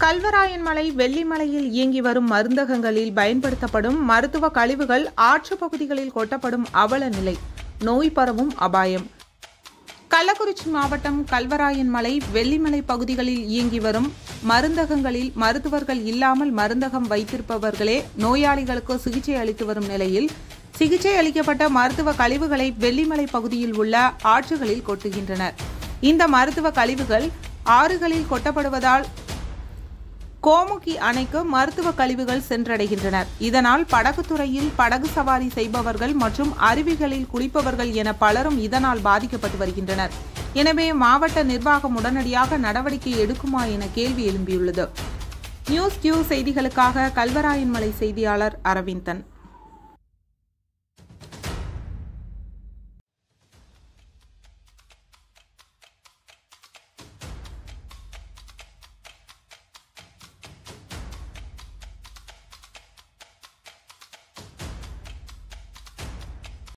கல்வராயன்மலை வெள்ளிமலையில் இயங்கி வரும் மருந்தகங்களில் பயன்படுத்தப்படும் மருத்துவ கழிவுகள் ஆற்றுப் பகுதிகளில் கொட்டப்படும் அவல நிலை நோய் பரவும் அபாயம் கள்ளக்குறிச்சி மாவட்டம் கல்வராயன்மலை வெள்ளிமலை பகுதிகளில் இயங்கி வரும் மருந்தகங்களில் மருத்துவர்கள் இல்லாமல் மருந்தகம் வைத்திருப்பவர்களே நோயாளிகளுக்கு சிகிச்சை அளித்து வரும் நிலையில் சிகிச்சை அளிக்கப்பட்ட மருத்துவ கழிவுகளை வெள்ளிமலை பகுதியில் உள்ள ஆற்றுகளில் கொட்டுகின்றனர் இந்த மருத்துவ கழிவுகள் ஆறுகளில் கொட்டப்படுவதால் கோமுகி அணைக்கு மருத்துவ கழிவுகள் சென்றடைகின்றனர் இதனால் படகுத்துறையில் படகு சவாரி செய்பவர்கள் மற்றும் அருவிகளில் குளிப்பவர்கள் என பலரும் இதனால் பாதிக்கப்பட்டு வருகின்றனர் எனவே மாவட்ட நிர்வாகம் உடனடியாக நடவடிக்கை எடுக்குமா என கேள்வி எழும்பியுள்ளது நியூஸ் கியூ செய்திகளுக்காக கல்வராயன்மலை செய்தியாளர் அரவிந்தன்